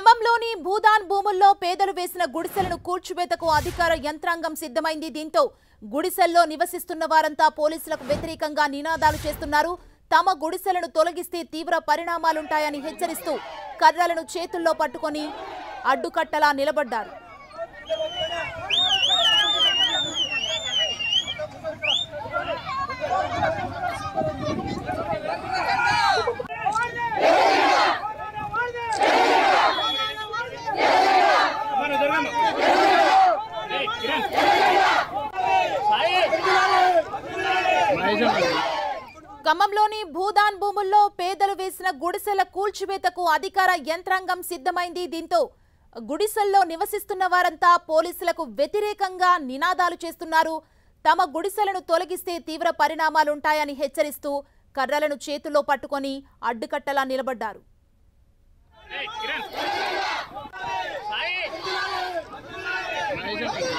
ఖమ్మంలోని భూదాన్ భూముల్లో పేదలు వేసిన గుడిసెలను కూల్చివేతకు అధికార యంత్రాంగం సిద్ధమైంది దీంతో గుడిసెల్లో నివసిస్తున్న వారంతా పోలీసులకు వ్యతిరేకంగా నినాదాలు చేస్తున్నారు తమ గుడిసెలను తొలగిస్తే తీవ్ర పరిణామాలుంటాయని హెచ్చరిస్తూ కర్రలను చేతుల్లో పట్టుకొని అడ్డుకట్టలా నిలబడ్డారు Mano, dormamos. Hey, Kiran. ఖమ్మంలోని Bhoodan భూముల్లో పేదలు వేసిన గుడిసెల కూల్చివేతకు అధికార యంత్రాంగం సిద్ధమైంది దీంతో గుడిసెల్లో నివసిస్తున్న వారంతా పోలీసులకు వ్యతిరేకంగా నినాదాలు చేస్తున్నారు తమ గుడిసెలను తొలగిస్తే తీవ్ర పరిణామాలుంటాయని హెచ్చరిస్తూ కర్రలను చేతుల్లో పట్టుకొని అడ్డుకట్టలా నిలబడ్డారు Hey, Kiran. Sai.